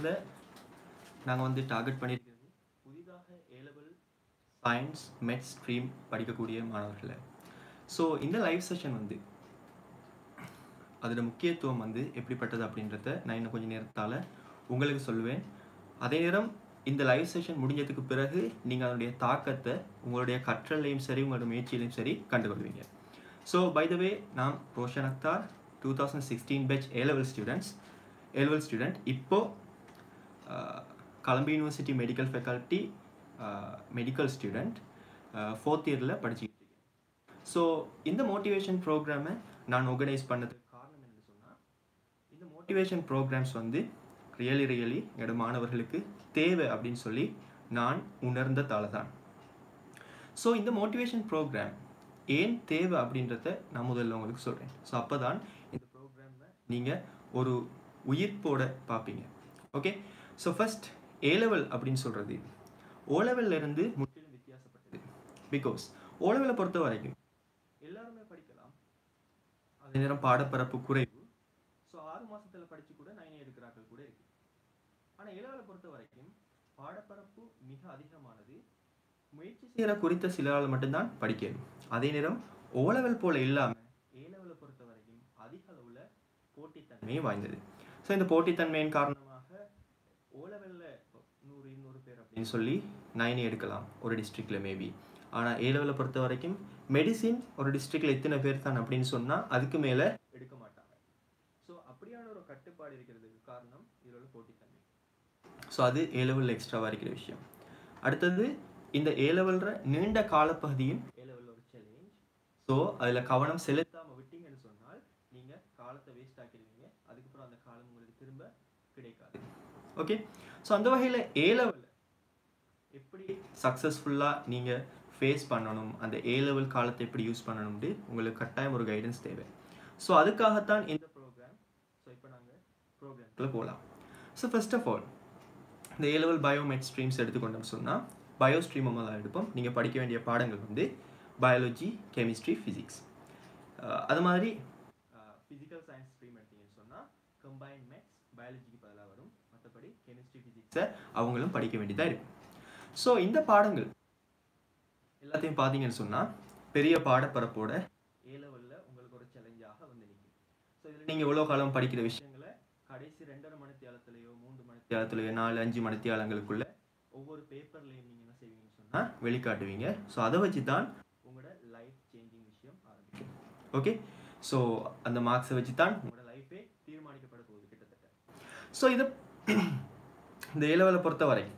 செஷன்ஸில் நாங்கள் வந்து டார்கெட் பண்ணியிருக்கிறது புதிதாக ஏலபிள் சயின்ஸ் மெட் ஸ்ட்ரீம் படிக்கக்கூடிய மாணவர்களை ஸோ இந்த லைவ் செஷன் வந்து அதோட முக்கியத்துவம் வந்து எப்படிப்பட்டது அப்படின்றத நான் இன்னும் கொஞ்சம் நேரத்தால் உங்களுக்கு சொல்லுவேன் அதே நேரம் இந்த லைவ் செஷன் முடிஞ்சதுக்கு பிறகு நீங்கள் அதனுடைய தாக்கத்தை உங்களுடைய கற்றலையும் சரி உங்களுடைய முயற்சியிலையும் சரி கண்டுகொள்வீங்க ஸோ பை த வே நான் Roshan Akhtar two thousand sixteen batch A level students A level student இப்போது Colombo university medical faculty medical student fourth இயரில் படிச்சுக்கிட்டு இருக்கேன் ஸோ இந்த மோட்டிவேஷன் ப்ரோக்ராமை நான் ஆர்கனைஸ் பண்ணதுக்கு காரணம் என்னன்னு சொன்னால் இந்த மோட்டிவேஷன் ப்ரோக்ராம்ஸ் வந்து ரியலி ரியலி என்னோட மாணவர்களுக்கு தேவை அப்படின்னு சொல்லி நான் உணர்ந்த தால தான் ஸோ இந்த மோட்டிவேஷன் ப்ரோக்ராம் ஏன் தேவை அப்படின்றத நான் முதல்ல உங்களுக்கு சொல்கிறேன் ஸோ அப்போ தான் இந்த ப்ரோக்ராமை நீங்கள் ஒரு உயிர்ப்போட பார்ப்பீங்க okay so first A level அப்படின்னு சொல்கிறது ஓ லெவல்ல இருந்து முற்றிலும் வித்தியாசப்பட்டது பிகாஸ் ஓ லெவலை பொறுத்த வரைக்கும் எல்லாருமே படிக்கலாம் அதே நேரம் பாடப்பரப்பு குறைவு ஸோ ஆறு மாசத்துல படிச்சு கூட நைன் எடுக்கிறார்கள் கூட இருக்கு ஆனா ஏ லெவலை பொறுத்த வரைக்கும் பாடப்பரப்பு மிக அதிகமானது முயற்சி செய்கிற குறித்த சிலரால் மட்டும்தான் படிக்கணும் அதே நேரம் ஓ லெவல் போல இல்லாம ஏ லெவலை பொறுத்த வரைக்கும் அதிக அளவுல போட்டித்தன்மை வாய்ந்தது ஸோ இந்த போட்டித்தன்மையின் காரணமாக ஓ லெவலில் நூறு இன்னூறு பேர் அப்படின்னு சொல்லி நைன் எடுக்கலாம் ஒரு டிஸ்ட்ரிக்ட்ல மேபி ஆனால் ஏ லெவலை பொறுத்த வரைக்கும் மெடிசின் ஒரு டிஸ்ட்ரிக்ட்ல எத்தனை பேர் தான் அப்படின்னு சொன்னால் அதுக்கு மேலே எடுக்க மாட்டாங்க ஸோ அப்படியான ஒரு கட்டுப்பாடு இருக்கிறதுக்கு காரணம் இதில் உள்ள போட்டித்தன்மை ஸோ அது ஏ லெவலில் எக்ஸ்ட்ராவாக இருக்கிற விஷயம் அடுத்தது இந்த ஏ லெவல்ற நீண்ட காலப்பகுதியும் ஏ லெவலில் ஒரு சேலஞ்ச் ஸோ அதில் கவனம் செலுத்தாமல் விட்டீங்கன்னு சொன்னால் நீங்கள் காலத்தை வேஸ்ட் ஆக்கிடுவீங்க அதுக்கப்புறம் அந்த காலம் உங்களுக்கு திரும்ப கிடைக்காது ஓகே ஸோ அந்த வகையில் ஏ லெவலில் எப்படி சக்ஸஸ்ஃபுல்லாக நீங்கள் ஃபேஸ் பண்ணணும் அந்த ஏ லெவல் காலத்தை எப்படி யூஸ் பண்ணணும்னு உங்களுக்கு கட்டாயம் ஒரு கைடன்ஸ் தேவை ஸோ அதுக்காகத்தான் இந்த ப்ரோக்ராம் ஸோ இப்போ நாங்கள் ப்ரோக்ராம்குள்ளே போகலாம் ஸோ ஃபர்ஸ்ட் ஆஃப் ஆல் இந்த ஏ லெவல் பயோமெட் ஸ்ட்ரீம்ஸ் எடுத்துக்கொண்டோம்னு சொன்னால் பயோ ஸ்ட்ரீம் தான் எடுப்போம் நீங்கள் படிக்க வேண்டிய பாடங்கள் வந்து பயாலஜி கெமிஸ்ட்ரி ஃபிசிக்ஸ் அது மாதிரி ஃபிசிக்கல் சயின்ஸ் ஸ்ட்ரீம் எடுத்தீங்கன்னு சொன்னால் கம்பைன் மேத்ஸ் பயாலஜிக்கு பதிலாக வரும் மற்றபடி கெமிஸ்ட்ரி ஃபிசிக்ஸை அவங்களும் படிக்க வேண்டியதாக இருக்கும் ஸோ இந்த பாடங்கள் எல்லாத்தையும் பார்த்தீங்கன்னு சொன்னால் பெரிய பாடப்பரப்போட ஏ லெவலில் உங்களுக்கு ஒரு சேலஞ்சாக வந்து நிற்கும் ஸோ இதில் நீங்கள் எவ்வளோ காலம் படிக்கிற விஷயங்களை கடைசி ரெண்டரை மணித்தியாலத்திலேயோ மூன்று மணித்தியாலத்திலேயோ நாலு அஞ்சு மணித்தியாலங்களுக்குள்ள ஒவ்வொரு பேப்பர்லையும் நீங்கள் என்ன செய்வீங்கன்னு சொன்னால் வெளிக்காட்டுவீங்க ஸோ அதை வச்சு தான் உங்களோட லைஃப் சேஞ்சிங் விஷயம் ஆரம்பிக்கும் ஓகே ஸோ அந்த மார்க்ஸை வச்சு தான் உங்களோட லைஃபே தீர்மானிக்கப்பட போகுது கிட்டத்தட்ட ஸோ இதை இந்த ஏ லெவலை பொறுத்த வரைக்கும்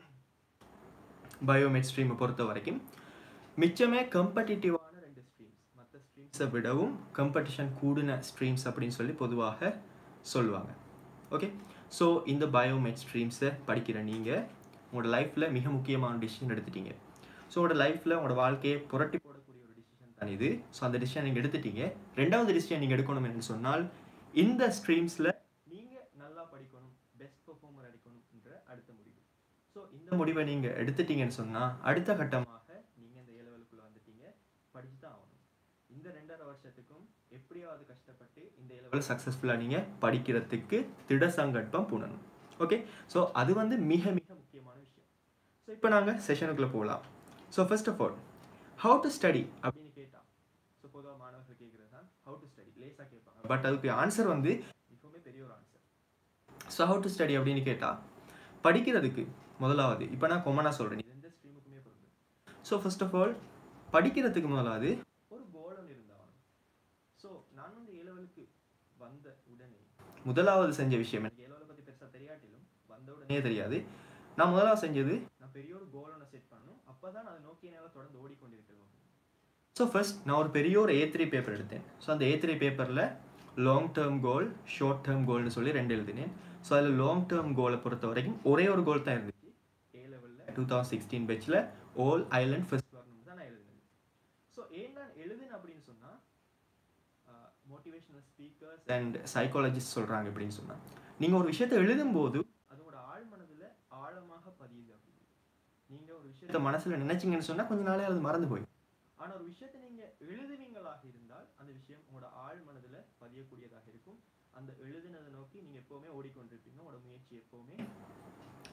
பயோமெட் ஸ்ட்ரீமை பொறுத்த வரைக்கும் மிச்சமே கம்படிட்டிவான ரெண்டு ஸ்ட்ரீம்ஸ் மற்ற ஸ்ட்ரீம்ஸை விடவும் கம்படிஷன் கூடின ஸ்ட்ரீம்ஸ் அப்படின்னு சொல்லி பொதுவாக சொல்லுவாங்க ஓகே ஸோ இந்த பயோமெட் ஸ்ட்ரீம்ஸை படிக்கிற நீங்கள் உங்களோட லைஃப்பில் மிக முக்கியமான டிசிஷன் எடுத்துட்டீங்க ஸோ உங்களோட லைஃப்பில் உங்களோட வாழ்க்கையை புரட்டி போடக்கூடிய ஒரு டிசிஷன் தான் இது ஸோ அந்த டிசிஷன் நீங்கள் எடுத்துட்டீங்க ரெண்டாவது டிசிஷன் நீங்கள் எடுக்கணும் என்று சொன்னால் இந்த ஸ்ட்ரீம்ஸில் நீங்கள் நல்லா படிக்கணும் பெஸ்ட் பெர்ஃபார்மர் அடிக்கணும்ன்ற அடுத்த முடிவு ஸோ இந்த முடிவை நீங்கள் எடுத்துட்டீங்கன்னு சொன்னால் அடுத்த கட்டமாக நீங்கள் இந்த ஏ லெவலுக்குள்ளே வந்துட்டீங்க படிச்சு தான் ஆகணும் இந்த ரெண்டரை வருஷத்துக்கும் எப்படியாவது கஷ்டப்பட்டு இந்த ஏ லெவல் சக்ஸஸ்ஃபுல்லாக நீங்கள் படிக்கிறதுக்கு திட சங்கல்பம் பூணணும் ஓகே ஸோ அது வந்து மிக மிக முக்கியமான விஷயம் ஸோ இப்போ நாங்கள் செஷனுக்குள்ளே போகலாம் so first of all how to study அப்படின்னு கேட்டால் ஸோ பொதுவாக மாணவர்கள் கேட்குறது தான் ஹவு டு ஸ்டடி லேஸாக கேட்பாங்க பட் அதுக்கு ஆன்சர் வந்து மிகவும் பெரிய ஒரு answer so how to study அப்படின்னு கேட்டால் படிக்கிறதுக்கு முதலாவது இப்போ நான் கொமனாக சொல்கிறேன் இது எந்த ஸ்ட்ரீமுக்குமே பொருந்தும் ஸோ ஃபர்ஸ்ட் ஆஃப் ஆல் படிக்கிறதுக்கு முதலாவது ஒரு கோலம் இருந்தாலும் ஸோ நான் வந்து ஏ லெவலுக்கு வந்த உடனே முதலாவது செஞ்ச விஷயம் எனக்கு ஏ லெவலை பற்றி பெருசாக தெரியாட்டிலும் வந்த உடனே தெரியாது நான் முதலாவது செஞ்சது நான் பெரிய ஒரு கோல் ஒன்று செட் பண்ணணும் அப்போ தான் அதை நோக்கி என்னால் தொடர்ந்து ஓடிக்கொண்டிருக்கிறது ஸோ ஃபர்ஸ்ட் நான் ஒரு பெரிய ஒரு ஏ த்ரீ பேப்பர் எடுத்தேன் ஸோ அந்த ஏ த்ரீ பேப்பரில் long term goal short term கோல்னு சொல்லி ரெண்டு எழுதினேன் ஸோ அதில் லாங் டேர்ம் கோலை பொறுத்த வரைக்கும் ஒரே ஒரு கோல் தான் இருந்துச்சு ஏ லெவலில் டூ தௌசண்ட் சிக்ஸ்டீன் பேட்சில் ஓல் ஐலண்ட் ஃபர்ஸ்ட் வரணும் தான் நான் எழுதினது ஸோ ஏன் நான் எழுதுனேன் அப்படின்னு சொன்னால் மோட்டிவேஷனல் ஸ்பீக்கர்ஸ் அண்ட் சைக்காலஜிஸ்ட் சொல்கிறாங்க அப்படின்னு சொன்னால் நீங்கள் ஒரு விஷயத்தை எழுதும்போது அதோட ஆழ் மனதில் ஆழமாக பதியுது அப்படின்னு நீங்கள் ஒரு விஷயத்தை மனசில் நினைச்சீங்கன்னு சொன்னால் கொஞ்ச நாளே அது மறந்து போய் ஆனால் ஒரு விஷயத்தை நீங்கள் எழுதுவீங்களாக இருந்தால் அந்த விஷயம் உங்களோட ஆழ் மனதில் பதியக்கூடியதாக இருக்கும் அந்த எழுதினதை நோக்கி நீங்கள் எப்போவுமே ஓடிக்கொண்டிருப்பீங்க உங்களோட முயற்சி எப்போவுமே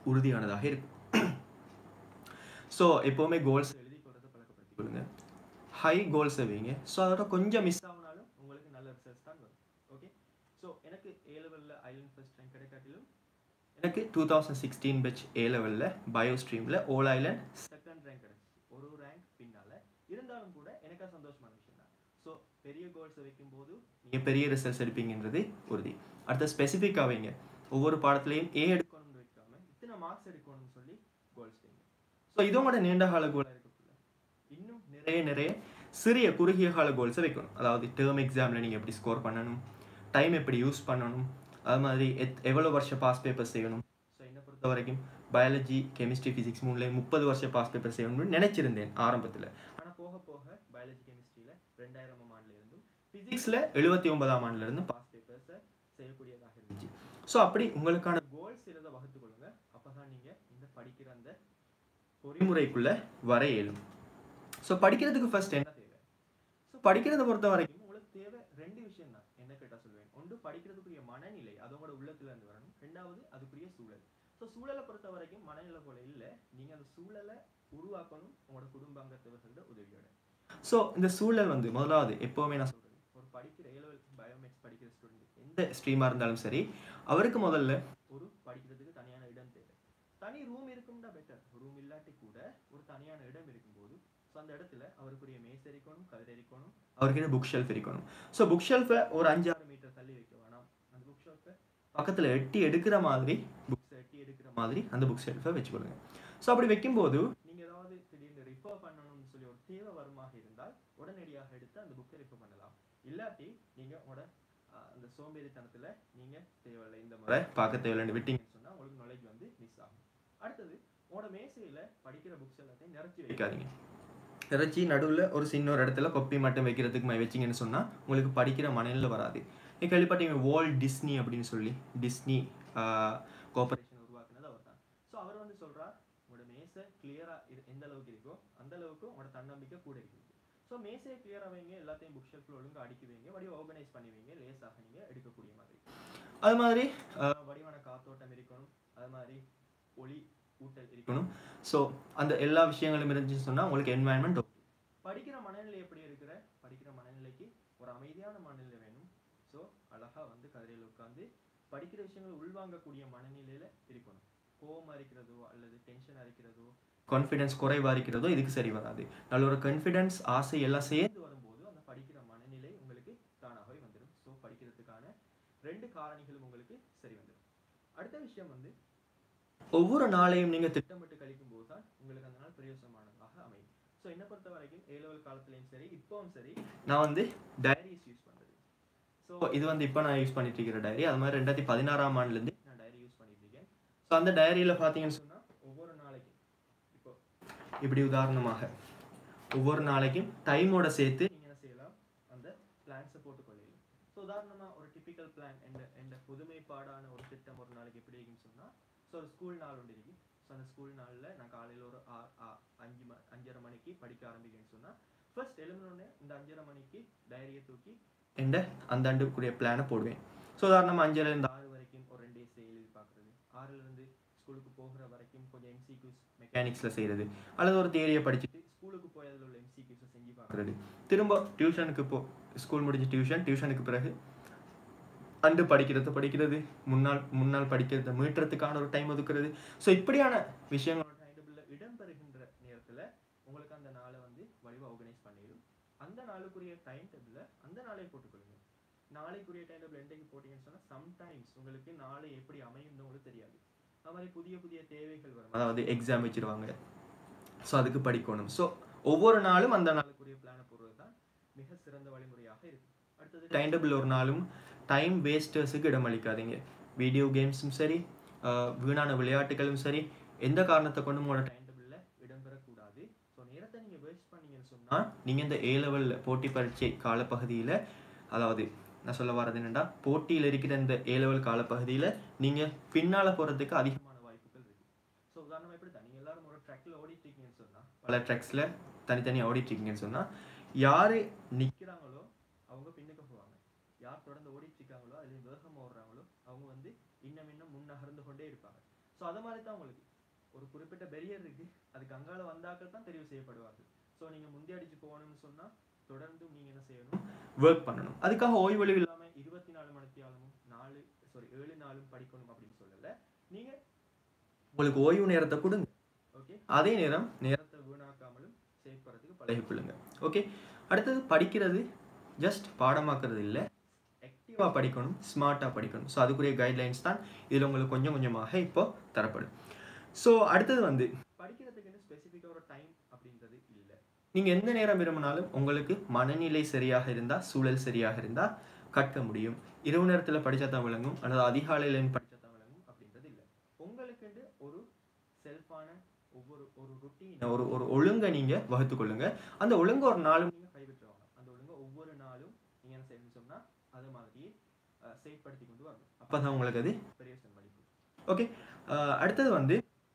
உறுதியானதாக இருக்கும் ஸோ எப்போவுமே கோல்ஸ் எழுதி கொள்றதை பழக்கப்படுத்திக் கொள்ளுங்க ஹை கோல்ஸை வைங்க ஸோ அதோட கொஞ்சம் மிஸ் ஆகினாலும் உங்களுக்கு நல்ல ரிசல்ட்ஸ் தான் வரும் ஓகே ஸோ எனக்கு ஏ லெவலில் ஐலண்ட் ஃபர்ஸ்ட் ரேங்க் கிடைக்காட்டிலும் எனக்கு two thousand sixteen batch A லெவலில் பயோ ஸ்ட்ரீமில் ஓல் ஐலண்ட் செகண்ட் ரேங்க் கிடச்சி ஒரு ரேங்க் பின்னால் இருந்தாலும் கூட எனக்கு சந்தோஷமான விஷயம் தான் ஸோ பெரிய கோல்ஸை வைக்கும்போது நீங்கள் பெரிய ரிசல்ட்ஸ் எடுப்பீங்கன்றது உறுதி அடுத்த ஸ்பெசிஃபிக்காக வைங்க ஒவ்வொரு பாடத்துலையும் ஏ எடுக்கணும்னு வைக்காம இத்தனை மார்க்ஸ் எடுக்கணும்னு சொல்லி கோல்ஸ் வைங்க ஸோ இதோட நீண்ட கால கோலாக இருக்கக்குள்ள இன்னும் நிறைய நிறைய சிறிய குறுகிய கால கோல்ஸை வைக்கணும் அதாவது டேர்ம் எக்ஸாமில் நீங்கள் எப்படி ஸ்கோர் பண்ணணும் டைம் எப்படி யூஸ் பண்ணணும் அது மாதிரி எத் எவ்வளோ வருஷம் பாஸ் பேப்பர் செய்யணும் ஸோ என்னை பொறுத்த வரைக்கும் பயாலஜி கெமிஸ்ட்ரி ஃபிசிக்ஸ் மூணுலேயே முப்பது வருஷம் பாஸ் பேப்பர் செய்யணும்னு நினச்சிருந்தேன் ஆரம்பத்தில் ஆனால் போக போக பயாலஜி கெமிஸ்ட்ரியில் ரெண்டாயிரம் ஆண்டுல இருந்தும் ஃபிசிக்ஸில் எழுபத்தி ஒன்பதாம் ஆண்டுல இருந்தும் பாஸ் பேப்பர்ஸை செய்யக்கூடியதாக இருந்துச்சு ஸோ அப்படி உங்களுக்கான கோல்ஸ் இதை வகுத்து கொள்ளுங்க அப்போ தான் நீங்கள் இந்த படிக்கிற அந்த பொறிமுறைக்குள்ளே வர இயலும் ஸோ படிக்கிறதுக்கு ஃபர்ஸ்ட் என்ன தேவை ஸோ படிக்கிறத பொறுத்த வரைக்கும் உங்களுக்கு தேவை ரெண்டு விஷயம் தான் என்ன கேட்டால் சொல்லுவேன் ஒன்று படிக்கிறதுக்குரிய மனநிலை அதோட உள்ளத்துல இருந்து வரணும் ரெண்டாவது அதுக்குரிய சூழல் ஸோ சூழலை பொறுத்த வரைக்கும் மனநிலை போல இல்லை நீங்கள் அந்த சூழலை உருவாக்கணும் உங்களோட குடும்ப அங்கத்தவர்களோட உதவியோட ஸோ இந்த சூழல் வந்து முதலாவது எப்போவுமே நான் சொல்கிறேன் ஒரு படிக்கிற ஏலவல் பயோமேக்ஸ் படிக்கிற ஸ்டூடெண்ட் எந்த ஸ்ட்ரீமாக இருந்தாலும் சரி அவருக்கு முதல்ல ஒரு படிக்கிறதுக்கு தனியான இடம் தேவை தனி ரூம் இருக்கும்னா பெட்டர் ரூம் இல்லாட்டி கூட ஒரு தனியான இடம் இருக்கும்போது ஸோ அந்த இடத்துல அவருக்குரிய மேஸ் இருக்கணும் கதிர் இருக்கணும் அவர்கிட்ட புக் ஷெல்ஃப் இருக்கணும் ஸோ புக் ஷெல்ஃபை ஒரு அஞ்சு ஆறு மீட்டர் தள்ளி வைக்க வேணாம் அந்த புக் ஷெல்ஃபை பக்கத்தில் எட்டி எடுக்கிற மாதிரி புக்ஸை எட்டி எடுக்கிற மாதிரி அந்த புக் ஷெல்ஃபை வச்சுக்கொள்ளுங்க ஸோ அப்படி வைக்கும்போது நீங்கள் ஏதாவது திடீர்னு ரிஃபர் பண்ணணும்னு சொல்லி ஒரு தேவை வருமாக இருந்தால் உடனடியாக எடுத்து அந்த புக்கை ரிஃபர் பண்ணலாம் இல்லாட்டி நீங்கள் உங்களோட ஆஹ், அந்த சோம்பேறித்தனத்தில் நீங்கள் தேவையில்லை இந்த முறை பார்க்க தேவையில்லைன்னு விட்டீங்கன்னு சொன்னால் உங்களுக்கு நாலேஜ் வந்து மிஸ் ஆகும் அடுத்தது உங்களோட மேசையில் படிக்கிற புக்ஸ் எல்லாத்தையும் நிறச்சி வைக்காதீங்க நிறச்சி நடுவில் ஒரு சின்ன ஒரு இடத்துல கொப்பி மட்டும் வைக்கிறதுக்கு மாதிரி வச்சிங்கன்னு சொன்னால் உங்களுக்கு படிக்கிற மனநிலை வராது நீ கேள்விப்பட்டீங்க வால் டிஸ்னி அப்படின்னு சொல்லி டிஸ்னி கோஆபரேஷன் உருவாக்குனது அவர் தான் ஸோ அவர் வந்து சொல்கிறார் உங்களோட மேசை கிளியராக எந்த அளவுக்கு இருக்கோ அந்த அளவுக்கு உங்களோட தன்னம்பிக்கை கூட இருக்குது ஸோ மேசையை கிளியராக வைங்க எல்லாத்தையும் புக் ஷெல்ஃபில் ஒழுங்காக அடுக்கி வைங்க வடிவ ஆர்கனைஸ் பண்ணி வைங்க லேஸாக நீங்கள் எடுக்கக்கூடிய மாதிரி அது மாதிரி ஆஹ், வடிவான காத்தோட்டம் இருக்கணும் அது மாதிரி ஒளி ஊட்டல் இருக்கணும் ஸோ அந்த எல்லா விஷயங்களும் இருந்துச்சுன்னு சொன்னால் உங்களுக்கு என்வாயன்மெண்ட் ஓகே படிக்கிற மனநிலை எப்படி இருக்கிற படிக்கிற மனநிலைக்கு ஒரு அமைதியான மனநிலை வேணும் ஸோ அழகாக வந்து கதிரையில் உட்காந்து படிக்கிற விஷயங்கள் உள்வாங்கக்கூடிய மனநிலையில் இருக்கணும் கோவமாக இருக்கிறதோ அல்லது டென்ஷனாக இருக்கிறதோ கான்ஃபிடன்ஸ் குறைவாக இருக்கிறதோ இதுக்கு சரி வராது நல்ல ஒரு கான்ஃபிடன்ஸ் ஆசை எல்லாம் சேர்ந்து வரும்போது அந்த படிக்கிற மனநிலை உங்களுக்கு தானாகவே வந்துடும் ஸோ படிக்கிறதுக்கான ரெண்டு காரணிகளும் உங்களுக்கு சரி வந்துடும் அடுத்த விஷயம் வந்து ஒவ்வொரு நாளையும் நீங்கள் திட்டமிட்டு கழிக்கும் போது தான் உங்களுக்கு அந்த நாள் பிரயோசனமானதாக அமையும் ஸோ என்னை பொறுத்த வரைக்கும் ஏ லெவல் காலத்துலேயும் சரி இப்போவும் சரி நான் வந்து டைரிஸ் யூஸ் பண்ணுறது ஸோ இது வந்து இப்போ நான் யூஸ் பண்ணிட்டு இருக்கிற டைரி அது மாதிரி ரெண்டாயிரத்தி பதினாறாம் ஆண்டுலேருந்து நான் டைரி யூஸ் பண்ணிட்டு இருக்கேன் ஸோ அந்த டைரியில் பார்த்தீங்கன்னு சொன்னால் ஒவ்வொரு நாளைக்கும் இப்போ இப்படி உதாரணமாக ஒவ்வொரு நாளைக்கும் டைமோட சேர்த்து நீங்கள் என்ன செய்யலாம் அந்த பிளான்ஸை போட்டுக்கொள்ளலாம் ஸோ உதாரணமாக ஒரு டிபிக்கல் பிளான் எந்த எந்த புதுமைப்பாடான ஒரு திட்டம் ஒரு நாளைக்கு எப்படி இருக்குன்னு சொன்னால் ஸோ ஒரு ஸ்கூல் நாள் ஒன்று இருக்கு ஸோ அந்த ஸ்கூல் நாளில் நான் காலையில் ஒரு ஆ- ஆ- அஞ்சு ம அஞ்சரை மணிக்கு படிக்க ஆரம்பிக்கிறேன்னு சொன்னால் ஃபர்ஸ்ட் எழுந்தோடனே இந்த அஞ்சரை மணிக்கு டைரியை தூக்கி எந்த அந்த ஆண்டுக்குரிய பிளானை போடுவேன் ஸோ உதாரணமாக அஞ்சரைலேருந்து ஆறு வரைக்கும் ஒரு ரெண்டு எஸ்ஸே எழுதி பார்க்குறது ஆறுலேருந்து ஸ்கூலுக்கு போகிற வரைக்கும் கொஞ்சம் எம்சிக்யூஸ் மெக்கானிக்ஸில் செய்கிறது அல்லது ஒரு தியரியை படிச்சுட்டு ஸ்கூலுக்கு போய் அதில் உள்ள எம்சிக்யூஸை செஞ்சு பார்க்குறது திரும்ப டியூஷனுக்கு போ ஸ்கூல் முடிஞ்சு டியூஷன் டியூஷனுக்கு பிறகு அண்டு படிக்கிறது படிக்கிறது முன்னாள் முன்னாள் படிக்கிறத மீட்டுறதுக்கான ஒரு டைம் ஒதுக்குறது ஸோ இப்படியான விஷயங்களோட டைம் டேபிளில் இடம்பெறுகின்ற நேரத்தில் உங்களுக்கு அந்த நாளை வந்து வடிவாக ஆர்கனைஸ் பண்ணிடும் அந்த நாளுக்குரிய டைம் டேபிளில் அந்த நாளை போட்டுக்கொள்ளுங்க நாளைக்குரிய டைம் டேபிள் என்றைக்கு போட்டீங்கன்னு சொன்னால் சம்டைம்ஸ் உங்களுக்கு நாளை எப்படி அமையும்னு உங்களுக்கு தெரியாது அது மாதிரி புதிய புதிய தேவைகள் வரும் அதாவது எக்ஸாம் வச்சிருவாங்க ஸோ அதுக்கு படிக்கணும் ஸோ ஒவ்வொரு நாளும் அந்த நாளுக்குரிய பிளானை போடுறது தான் மிக சிறந்த வழிமுறையாக இருக்கும் அடுத்தது டைம் டேபிள் ஒரு நாளும் டைம் வேஸ்டர்ஸுக்கு இடமளிக்காதீங்க வீடியோ கேம்ஸும் சரி ஆஹ் வீணான விளையாட்டுகளும் சரி எந்த காரணத்தை கொண்டும் உங்களோட டைம் டேபிளில் இடம்பெறக்கூடாது ஸோ நேரத்தை நீங்கள் வேஸ்ட் பண்ணீங்கன்னு சொன்னால் நீங்கள் இந்த ஏ லெவலில் போட்டி பரீட்சை காலப்பகுதியில் அதாவது நான் சொல்ல வர்றது என்னென்னா போட்டியில் இருக்கிற இந்த ஏ லெவல் காலப்பகுதியில் நீங்கள் பின்னால் போகிறதுக்கு அதிகமான வாய்ப்புகள் இருக்குது ஸோ உதாரணமாக எப்படி தான் நீங்கள் எல்லாரும் ஒரு ட்ராக்ல ஓடிட்டு இருக்கீங்கன்னு சொன்னால் பல ட்ராக்ஸில் தனித்தனியாக ஓடிட்டு இருக்கீங்கன்னு சொன்னால் யார் நிற்கிறாங்களோ அவங்க பின்னுக்கு போவாங்க யார் தொடர்ந்து ஓடிட்டு இருக்காங்களோ அதில் வேகமாக ஓடுறாங்களோ அவங்க வந்து இன்னும் இன்னும் முன்னகர்ந்து கொண்டே இருப்பாங்க ஸோ அது மாதிரி தான் உங்களுக்கு ஒரு குறிப்பிட்ட பெரியர் இருக்கு அதுக்கு அங்கால வந்தாக்கள் தான் தெரிவு செய்யப்படுவார்கள் ஸோ நீங்கள் முந்தி அடிச்சு போகணும்னு சொன்னால் தொடர்ந்து நீங்கள் என்ன செய்யணும் ஒர்க் பண்ணணும் அதுக்காக ஓய்வொழிவு இல்லாமல் இருபத்தி நாலு மணித்தியாலமும் நாலு சாரி ஏழு நாளும் படிக்கணும் அப்படின்னு சொல்லலை நீங்கள் உங்களுக்கு ஓய்வு நேரத்தை கொடுங்க ஓகே அதே நேரம் நேரத்தை வீணாக்காமலும் செயல்படுறதுக்கு பழகிக்கொள்ளுங்க ஓகே அடுத்தது படிக்கிறது ஜஸ்ட் பாடமாக்குறது இல்லை ஆக்டிவாக படிக்கணும் ஸ்மார்ட்டாக படிக்கணும் ஸோ அதுக்குரிய கைட்லைன்ஸ் தான் இதில் உங்களுக்கு கொஞ்சம் கொஞ்சமாக இப்போ தரப்படும் ஸோ அடுத்தது வந்து படிக்கிறதுக்கு ஸ்பெசிஃபிக்காக ஒரு டைம் அப்படின்றது இல்லை நீங்கள் எந்த நேரம் விரும்பினாலும் உங்களுக்கு மனநிலை சரியாக இருந்தால் சூழல் சரியாக இருந்தால் கற்க முடியும் இரவு நேரத்தில் படித்தா தான் விளங்கும் அல்லது அதிகாலையில் படித்தா தான் விளங்கும் அப்படின்றது இல்லை உங்களுக்குண்டு ஒரு செல்ஃபான ஒவ்வொரு ஒரு ருட்டீன் ஒரு ஒரு ஒழுங்கை நீங்கள் வகுத்து கொள்ளுங்க அந்த ஒழுங்கு ஒரு நாளும் நீங்கள் கைவிட்டுருவாங்க அந்த ஒழுங்கை ஒவ்வொரு நாளும் நீங்கள் என்ன செய்யணும்னு சொன்னால் அது மாதிரியே அஹ், செயல்படுத்தி கொண்டு வரணும் அப்போ தான் உங்களுக்கு அது பிரயோசனம் அளிக்கும் ஓகே அடுத்தது வந்து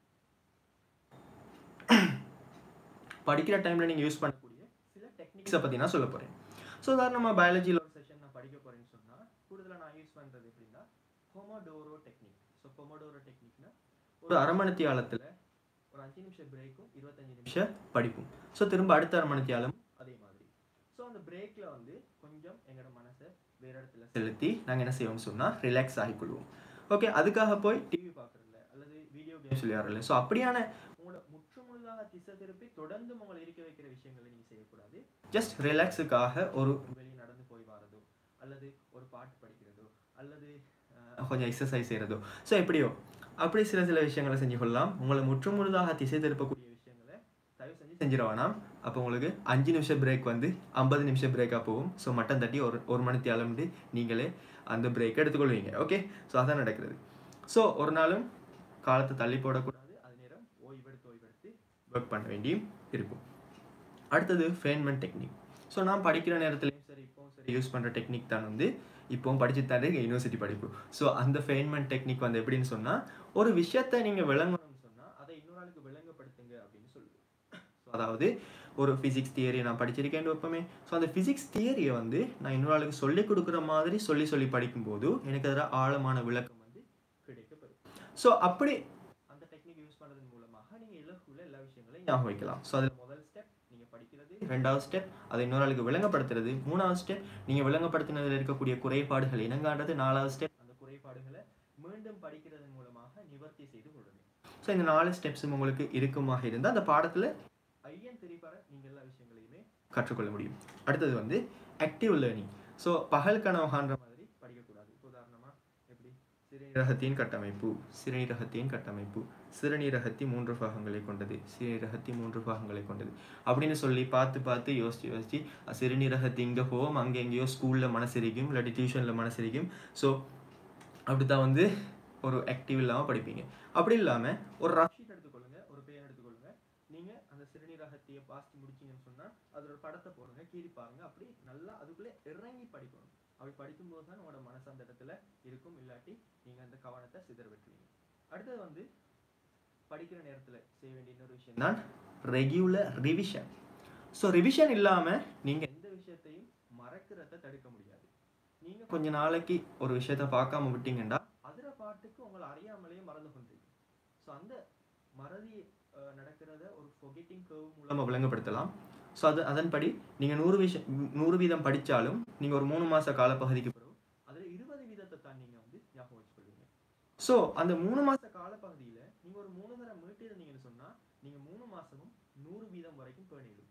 படிக்கிற டைமில் நீங்கள் யூஸ் பண்ணக்கூடிய சில டெக்னிக்ஸை பற்றி நான் சொல்ல போகிறேன் ஸோ உதாரணமாக பயாலஜியில் ஒரு செஷன் நான் படிக்க போகிறேன்னு சொன்னால் கூடுதலாக நான் யூஸ் பண்ணுறது எப்படின்னா பொமோடோரோ டெக்னிக் ஸோ பொமோடோரோ டெக்னிக்னா ஒரு அரை மணி காலத்தில் ஒரு அஞ்சு நிமிஷம் பிரேக்கும் இருபத்தஞ்சு நிமிஷம் படிப்பும் ஸோ திரும்ப அடுத்த அரை மணி காலம் அதே மாதிரி ஸோ அந்த பிரேக்கில் வந்து கொஞ்சம் எங்களோட மனசை வேறு இடத்துல செலுத்தி நாங்கள் என்ன செய்வோம்னு சொன்னால் ரிலாக்ஸ் ஆகிக்கொள்வோம் ஓகே அதுக்காக போய் டிவி பார்க்குறதில்ல அல்லது வீடியோ கேம்ஸ் விளையாடுறதில்ல ஸோ அப்படியான உங்களை முற்றுமுழுதாக திசை திருப்பி தொடர்ந்து உங்களை இருக்க வைக்கிற விஷயங்களை நீங்கள் செய்யக்கூடாது ஜஸ்ட் ரிலாக்ஸுக்காக ஒரு வெளியே நடந்து போய் வரதோ அல்லது ஒரு பாட்டு படிக்கிறதோ அல்லது அஹ், கொஞ்சம் எக்ஸசைஸ் செய்கிறதோ ஸோ எப்படியோ அப்படி சில சில விஷயங்களை செஞ்சு கொள்ளலாம் உங்களை முற்றுமுழுதாக திசை திருப்பக்கூடிய விஷயங்களை தயவு செஞ்சு செஞ்சிட வேணாம் அப்போ உங்களுக்கு அஞ்சு நிமிஷம் பிரேக் வந்து ஐம்பது நிமிஷம் பிரேக்காக போகும் ஸோ மட்டன் தட்டி ஒரு ஒரு மணிக்கு அளந்து நீங்களே அந்த பிரேக் எடுத்துக்கொள்வீங்க ஓகே ஸோ அதான் நடக்கிறது ஸோ ஒரு நாளும் காலத்தை தள்ளி போடக்கூடாது அது நேரம் ஓய்வெடுத்து ஓய்வெடுத்து ஒர்க் பண்ண வேண்டியும் இருக்கும் அடுத்தது ஃபேன்மெண்ட் டெக்னிக் ஸோ நான் படிக்கிற நேரத்துலையும் சரி இப்போவும் சரி யூஸ் பண்ணுற டெக்னிக் தான் வந்து இப்போவும் படிச்சு தானே யூனிவர்சிட்டி படிப்பு ஸோ அந்த ஃபேன்மெண்ட் டெக்னிக் வந்து எப்படின்னு சொன்னால் ஒரு விஷயத்தை நீங்கள் விளங்கணும்னு சொன்னால் அதை இன்னொரு ஆளுக்கு விளங்கப்படுத்துங்க அப்படின்னு சொல்லுது ஸோ அதாவது ஒரு ஃபிசிக்ஸ் தியரியை நான் படிச்சிருக்கேன் வைப்போமே ஸோ அந்த ஃபிசிக்ஸ் தியரியை வந்து நான் இன்னொரு ஆளுக்கு சொல்லிக் கொடுக்குற மாதிரி சொல்லி சொல்லி படிக்கும்போது எனக்கு அதில் ஆழமான விளக்கம் வந்து கிடைக்கப்பெறும் ஸோ அப்படி அந்த டெக்னிக் யூஸ் பண்ணுறதன் மூலமாக நீங்கள் இலக்குள்ள எல்லா விஷயங்களையும் ஞாபகம் வைக்கலாம் ஸோ அதில் முதல் ஸ்டெப் நீங்கள் படிக்கிறது ரெண்டாவது ஸ்டெப் அதை இன்னொரு ஆளுக்கு விளங்கப்படுத்துறது மூணாவது ஸ்டெப் நீங்கள் விளங்கப்படுத்தினதில் இருக்கக்கூடிய குறைபாடுகள் இனங்காண்டது நாலாவது ஸ்டெப் அந்த குறைபாடுகளை மீண்டும் படிக்கிறதன் மூலமாக நிவர்த்தி செய்து கொள்ளுங்க ஸோ இந்த நாலு ஸ்டெப்ஸும் உங்களுக்கு இருக்குமாக இருந்தால் அந்த பாடத்தில் ஐயன் திரிபார நீங்கள் எல்லா விஷயங்களையுமே கற்றுக்கொள்ள முடியும் அடுத்தது வந்து ஆக்டிவ் லேர்னிங் ஸோ பகல் கனவு காண்ற மாதிரி படிக்கக்கூடாது இப்போ உதாரணமாக எப்படி சிறுநீரகத்தின் கட்டமைப்பு சிறுநீரகத்தின் கட்டமைப்பு சிறுநீரகத்தி மூன்று பாகங்களை கொண்டது சிறுநீரகத்தி மூன்று பாகங்களை கொண்டது அப்படின்னு சொல்லி பார்த்து பார்த்து யோசிச்சு யோசிச்சு சிறுநீரகத்து இங்கே போவோம் அங்கே எங்கேயோ ஸ்கூலில் மனசு இருக்கும் இல்லாட்டி டியூஷனில் மனசு இருக்கும் ஸோ அப்படி தான் வந்து ஒரு ஆக்டிவ் இல்லாமல் படிப்பீங்க அப்படி இல்லாமல் ஒரு ரஃப் ஷீட் எடுத்துக்கொள்ளுங்க ஒரு பேன் எடுத்துக்கொள்ளுங்க நீங்கள் அந்த சிறுநீரகத்தையை பாஸ்ட் முடிச்சீங்கன்னு சொன்னால் அதோட படத்தை போடுங்க கீறி பாருங்க அப்படி நல்லா அதுக்குள்ளே இறங்கி படிக்கணும் அப்படி படிக்கும்போது தான் உங்களோட மனசு அந்த இடத்துல இருக்கும் இல்லாட்டி நீங்கள் அந்த கவனத்தை சிதற விட்டுருவீங்க அடுத்தது வந்து படிக்கிற நேரத்தில் செய்ய வேண்டிய இன்னொரு விஷயம் தான் ரெகுலர் ரிவிஷன் ஸோ ரிவிஷன் இல்லாமல் நீங்கள் எந்த விஷயத்தையும் மறக்கிறத தடுக்க முடியாது நீங்கள் கொஞ்ச நாளைக்கு ஒரு விஷயத்த பார்க்காம விட்டீங்கன்னா அதில் பாட்டுக்கு உங்களை அறியாமலேயே மறந்து கொண்டிருக்கும் ஸோ அந்த மறதி அஹ், நடக்கிறத ஒரு ஃபொகெட்டிங் கர்வ் மூலமாக விளங்கப்படுத்தலாம் ஸோ அது அதன்படி நீங்கள் நூறு விஷயம் நூறு வீதம் படித்தாலும் நீங்கள் ஒரு மூணு மாத காலப்பகுதிக்கு பிறகு அதில் இருபது வீதத்தை தான் நீங்கள் வந்து ஞாபகம் வச்சுக்கொள்வீங்க ஸோ அந்த மூணு மாத காலப்பகுதியில் நீங்கள் ஒரு மூணு தரம் மீட்டிருந்தீங்கன்னு சொன்னால் நீங்கள் மூணு மாதமும் நூறு வீதம் வரைக்கும் பேணிடும்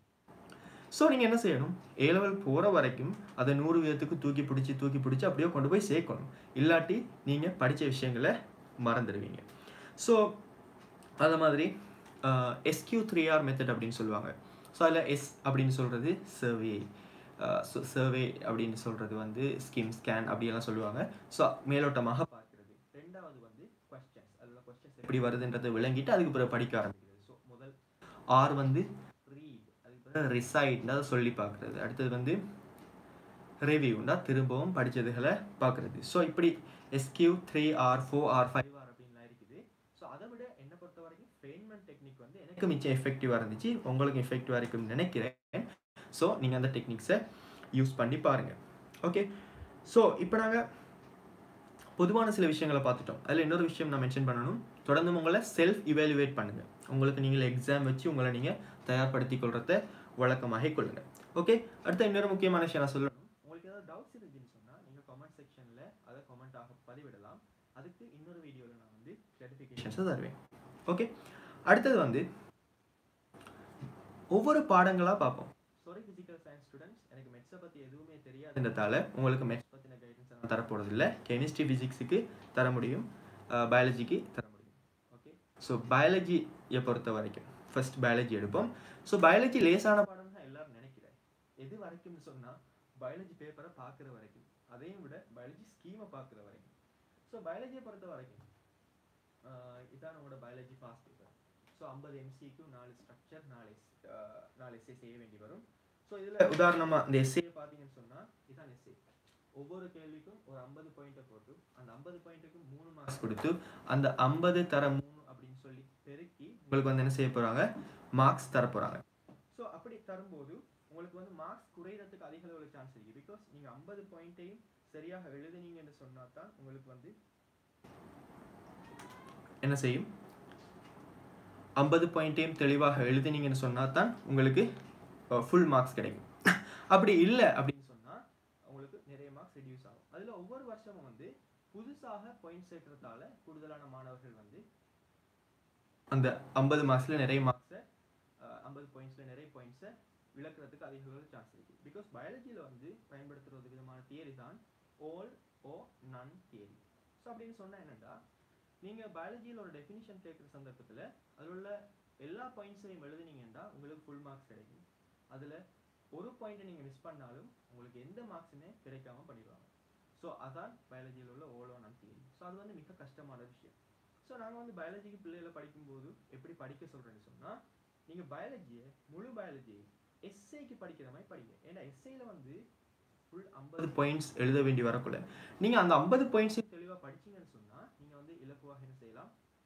ஸோ நீங்கள் என்ன செய்யணும் ஏ லெவல் போகிற வரைக்கும் அதை நூறு வீதத்துக்கு தூக்கி பிடிச்சி தூக்கி பிடிச்சி அப்படியே கொண்டு போய் சேர்க்கணும் இல்லாட்டி நீங்கள் படித்த விஷயங்களை மறந்துடுவீங்க ஸோ அது மாதிரி எஸ்கியூ த்ரீ ஆர் மெத்தட் அப்படின்னு சொல்லுவாங்க ஸோ அதில் எஸ் அப்படின்னு சொல்கிறது சர்வே ஸோ சர்வே அப்படின்னு சொல்கிறது வந்து ஸ்கிம் ஸ்கேன் அப்படியெல்லாம் சொல்லுவாங்க ஸோ மேலோட்டமாக பார்க்கிறது ரெண்டாவது வந்து கொஸ்டின்ஸ் அதில் கொஸ்டின்ஸ் எப்படி வருதுன்றதை விளங்கிட்டு அதுக்கு பிறகு படிக்க ஆரம்பிக்கிறது ஸோ முதல் ஆர் வந்து ரீட் அதுக்கு பிறகு ரிசைட்னா சொல்லி பார்க்குறது அடுத்தது வந்து ரிவ்யூண்டா திரும்பவும் படித்ததுகளை பார்க்குறது ஸோ இப்படி SQ three R four R five R அப்படின்லாம் இருக்குது ஸோ அதை விட என்னை பொறுத்த வரைக்கும் ஃபெயின்மெண்ட் டெக்னிக் வந்து எனக்கு மிச்சம் எஃபெக்டிவாக இருந்துச்சு உங்களுக்கு எஃபெக்டிவாக இருக்கும்னு நினைக்கிறேன் ஸோ நீங்கள் அந்த டெக்னிக்ஸை யூஸ் பண்ணி பாருங்கள் ஓகே ஸோ இப்போ நாங்கள் பொதுவான சில விஷயங்களை பார்த்துட்டோம் அதில் இன்னொரு விஷயம் நான் மென்ஷன் பண்ணணும் தொடர்ந்து உங்களை செல்ஃப் இவாலுவேட் பண்ணுங்கள் உங்களுக்கு நீங்கள் எக்ஸாம் வச்சு உங்களை நீங்கள் தயார்படுத்தி கொள்றத வழக்கமாக கொள்ளுங்கள் ஓகே அடுத்த இன்னொரு முக்கியமான விஷயம் நான் சொல்லணும் உங்களுக்கு ஏதாவது டவுட்ஸ் இருந்துச்சுன்னு சொன்னால் நீங்கள் கமெண்ட் செக்ஷனில் அதை கமெண்ட்டாக பதிவிடலாம் அதுக்கு இன்னொரு வீடியோவில் நான் வந்து கிளாரிஃபிகேஷன்ஸை தருவேன் ஓகே அடுத்தது வந்து ஒவ்வொரு பாடங்களாக பார்ப்போம் சாரி ஃபிசிக்கல் சயின்ஸ் ஸ்டூடெண்ட்ஸ் எனக்கு மெட்ஸை பற்றி எதுவுமே தெரியாதுன்றதால உங்களுக்கு மெட்ஸ் பற்றின கைடன்ஸ் நான் தரப்போகிறதில்ல கெமிஸ்ட்ரி ஃபிசிக்ஸுக்கு தர முடியும் பயாலஜிக்கு தர முடியும் ஓகே ஸோ பயாலஜியை பொறுத்த வரைக்கும் ஃபர்ஸ்ட் பயாலஜி எடுப்போம் ஸோ பயாலஜி லேசான பாடம் தான் எல்லாரும் நினைக்கிறேன் எது வரைக்கும்னு சொன்னால் பயாலஜி பேப்பரை பார்க்குற வரைக்கும் அதையும் விட பயாலஜி ஸ்கீமை பார்க்குற வரைக்கும் ஸோ பயாலஜியை பொறுத்த வரைக்கும் இதான் நம்மளோட பயாலஜி ஃபாஸ்ட் பேப்பர் ஸோ ஐம்பது எம்சிக்கு நாலு ஸ்ட்ரக்சர் நாலு நாலு எஸ்ஏ செய்ய வேண்டி வரும் ஸோ இதில் உதாரணமாக இந்த எஸ்ஏ பார்த்தீங்கன்னு சொன்னால் இதான் எஸ்ஏ ஒவ்வொரு கேள்விக்கும் ஒரு ஐம்பது பாயிண்ட்டை போட்டு அந்த ஐம்பது பாயிண்ட்டுக்கு மூணு மார்க்ஸ் கொடுத்து அந்த ஐம்பது தர மூணு அப்படின்னு சொல்லி பெருக்கி உங்களுக்கு வந்து என்ன செய்ய போகிறாங்க மார்க்ஸ் தர போகிறாங்க ஸோ அப்படி தரும்போது உங்களுக்கு வந்து மார்க்ஸ் குறையிறதுக்கு அதிக அளவில் சான்ஸ் இருக்கு பிகாஸ் நீங்கள் ஐம்பது பாயிண்ட்டையும் சரியாக எழுதுனீங்கன்னு சொன்னால் தான் உங்களுக்கு வந்து என்ன செய்யும் ஐம்பது பாயிண்ட்டையும் தெளிவாக எழுதுனீங்கன்னு சொன்னால் தான் உங்களுக்கு ஃபுல் மார்க்ஸ் கிடைக்கும் அப்படி இல்லை அப்படின்னு சொன்னால் உங்களுக்கு நிறைய மார்க்ஸ் ரெடியூஸ் ஆகும் அதில் ஒவ்வொரு வருஷமும் வந்து புதுசாக பாயிண்ட் சேர்க்கறதால கூடுதலான மாணவர்கள் வந்து அந்த ஐம்பது மார்க்ஸில் நிறைய மார்க்ஸை ஐம்பது பாயிண்ட்ஸில் நிறைய பாயிண்ட்ஸை விளக்குறதுக்கு அதிக அளவு சான்ஸ் இருக்குது பிகாஸ் பயாலஜியில் வந்து பயன்படுத்துறது விதமான தியரி தான் ஓல் ஓ நன் தியரி ஸோ அப்படின்னு சொன்னால் என்னென்னா நீங்கள் பயாலஜியில் ஒரு டெஃபினிஷன் கேட்குற சந்தர்ப்பத்தில் அதில் உள்ள எல்லா பாயிண்ட்ஸையும் எழுதுனீங்கன்னா உங்களுக்கு ஃபுல் மார்க்ஸ் கிடைக்கும் அதில் ஒரு பாயிண்ட்டை நீங்கள் மிஸ் பண்ணாலும் உங்களுக்கு எந்த மார்க்ஸுமே கிடைக்காம பண்ணிடுவாங்க ஸோ அதான் பயாலஜியில் உள்ள ஓலோ நன் தியரி ஸோ அது வந்து மிக கஷ்டமான விஷயம் ஸோ நாங்கள் வந்து பயாலஜிக்கு பிள்ளைகளை படிக்கும்போது எப்படி படிக்க சொல்கிறேன்னு சொன்னால் நீங்கள் பயாலஜியை முழு பயாலஜியை எஸ்ஐக்கு படிக்கிற மாதிரி படிங்க ஏன்னா எஸ்ஐயில் வந்து ஃபுல் ஐம்பது பாயிண்ட்ஸ் எழுத வேண்டி வரக்குள்ள நீங்கள் அந்த ஐம்பது பாயிண்ட்ஸையும் தெளிவாக படிச்சீங்கன்னு சொன்னால் நீங்கள் வந்து இலக்குவாக என்ன செய்யலாம்